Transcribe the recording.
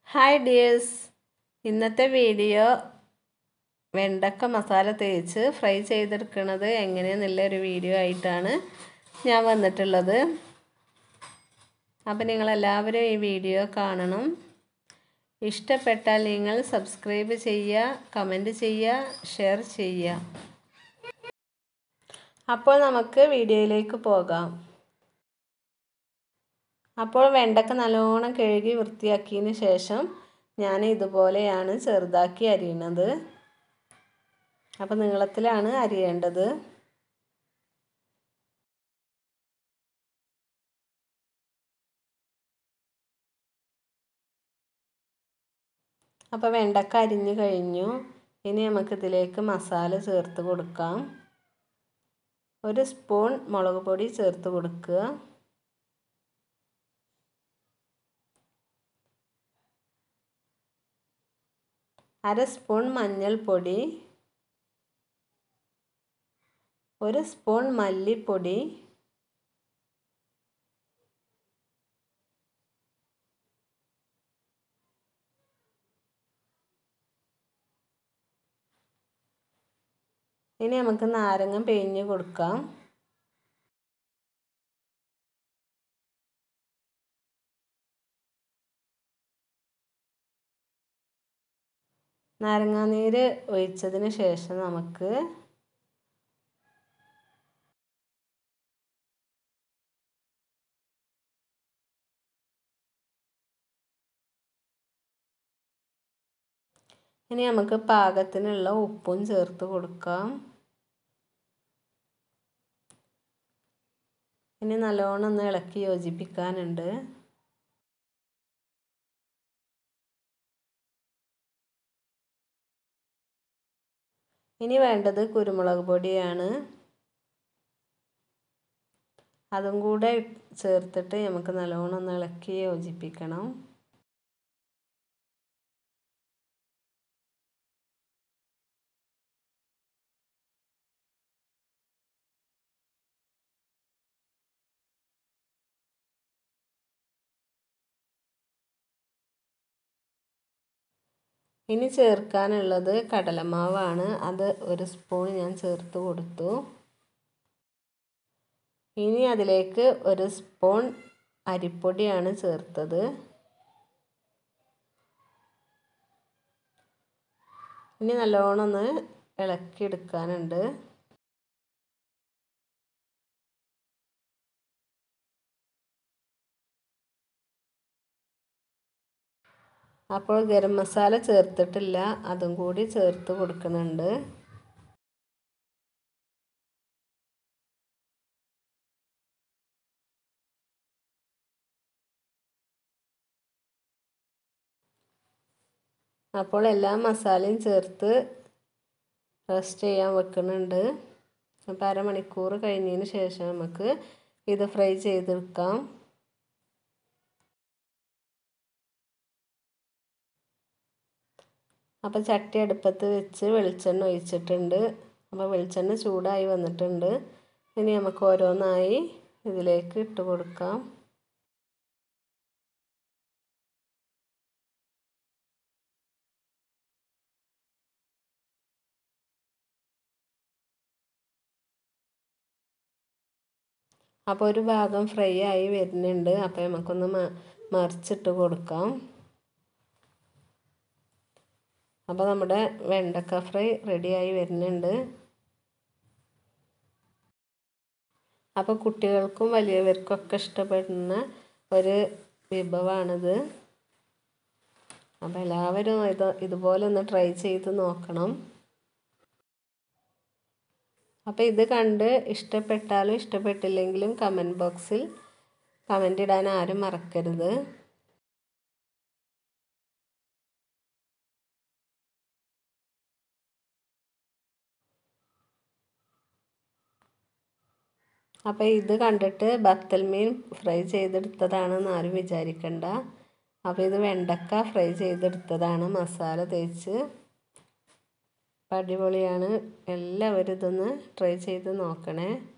hi dears ഇന്നത്തെ video വെണ്ടക്ക മസാല തേച്ച് ഫ്രൈ ചെയ്തെടുക്കുന്നത് എങ്ങനെയെന്നുള്ള ഒരു വീഡിയോ ആയിട്ടാണ് ഞാൻ വന്നിട്ടുള്ളത് അപ്പോൾ നിങ്ങളെല്ലാവരും ഈ വീഡിയോ കാണണം ഇഷ്ടപ്പെട്ടാൽ നിങ്ങൾ സബ്സ്ക്രൈബ് ചെയ്യുക കമൻറ്റ് ചെയ്യുക ഷെയർ ചെയ്യുക അപ്പോൾ നമുക്ക് വീഡിയോയിലേക്ക് പോകാം അപ്പോൾ വെണ്ടക്ക നല്ലോണം കഴുകി വൃത്തിയാക്കിയതിന് ശേഷം ഞാൻ ഇതുപോലെയാണ് ചെറുതാക്കി അരിയുന്നത് അപ്പോൾ നീളത്തിലാണ് അരിയേണ്ടത് അപ്പോൾ വെണ്ടക്ക അരിഞ്ഞു കഴിഞ്ഞു ഇനി നമുക്കിതിലേക്ക് മസാല ചേർത്ത് കൊടുക്കാം ഒരു സ്പൂൺ മുളക് പൊടി ചേർത്ത് കൊടുക്കുക അര സ്പൂൺ മഞ്ഞൾപ്പൊടി ഒരു സ്പൂൺ മല്ലിപ്പൊടി ഇനി നമുക്ക് നാരങ്ങ പിഴിഞ്ഞ് കൊടുക്കാം നാരങ്ങാനീര് ഒഴിച്ചതിന് ശേഷം നമുക്ക് ഇനി നമുക്ക് പാകത്തിനുള്ള ഉപ്പും ചേർത്ത് കൊടുക്കാം ഇനി നല്ലോണം ഒന്ന് ഇളക്കി യോജിപ്പിക്കാനുണ്ട് ഇനി വേണ്ടത് കുരുമുളക് പൊടിയാണ് അതും കൂടെ ചേർത്തിട്ട് നമുക്ക് നല്ലോണം ഒന്ന് ഇളക്കി യോജിപ്പിക്കണം ഇനി ചേർക്കാനുള്ളത് കടലമാവാണ് അത് ഒരു സ്പൂൺ ഞാൻ ചേർത്ത് കൊടുത്തു ഇനി അതിലേക്ക് ഒരു സ്പൂൺ അരിപ്പൊടിയാണ് ചേർത്തത് ഇനി നല്ലോണം ഒന്ന് ഇളക്കിയെടുക്കാനുണ്ട് അപ്പോൾ ഗരം മസാല ചേർത്തിട്ടില്ല അതും കൂടി ചേർത്ത് കൊടുക്കുന്നുണ്ട് അപ്പോൾ എല്ലാ മസാലയും ചേർത്ത് റെസ്റ്റ് ചെയ്യാൻ വെക്കുന്നുണ്ട് അപ്പോൾ അരമണിക്കൂർ കഴിഞ്ഞതിന് ശേഷം നമുക്ക് ഇത് ഫ്രൈ ചെയ്തെടുക്കാം അപ്പോൾ ചട്ടി അടുപ്പത്ത് വെച്ച് വെളിച്ചെണ്ണ ഒഴിച്ചിട്ടുണ്ട് അപ്പോൾ വെളിച്ചെണ്ണ ചൂടായി വന്നിട്ടുണ്ട് ഇനി നമുക്ക് ഓരോന്നായി ഇതിലേക്ക് ഇട്ട് കൊടുക്കാം അപ്പോൾ ഒരു ഭാഗം ഫ്രൈ ആയി വരുന്നുണ്ട് അപ്പോൾ നമുക്കൊന്ന് മറിച്ചിട്ട് കൊടുക്കാം അപ്പോൾ നമ്മുടെ വെണ്ടക്ക ഫ്രൈ റെഡിയായി വരുന്നുണ്ട് അപ്പോൾ കുട്ടികൾക്കും വലിയവർക്കൊക്കെ ഇഷ്ടപ്പെടുന്ന ഒരു വിഭവമാണിത് അപ്പോൾ എല്ലാവരും ഇത് ഇതുപോലെ ഒന്ന് ട്രൈ ചെയ്ത് നോക്കണം അപ്പോൾ ഇത് കണ്ട് ഇഷ്ടപ്പെട്ടാലും ഇഷ്ടപ്പെട്ടില്ലെങ്കിലും കമൻറ്റ് ബോക്സിൽ കമൻ്റ് ഇടാൻ ആരും മറക്കരുത് അപ്പോൾ ഇത് കണ്ടിട്ട് ബത്തൽ മീൻ ഫ്രൈ ചെയ്തെടുത്തതാണെന്ന് ആരും വിചാരിക്കണ്ട അപ്പോൾ ഇത് വെണ്ടക്ക ഫ്രൈ ചെയ്തെടുത്തതാണ് മസാല തേച്ച് അടിപൊളിയാണ് എല്ലാവരും ഇതൊന്ന് ട്രൈ ചെയ്ത് നോക്കണേ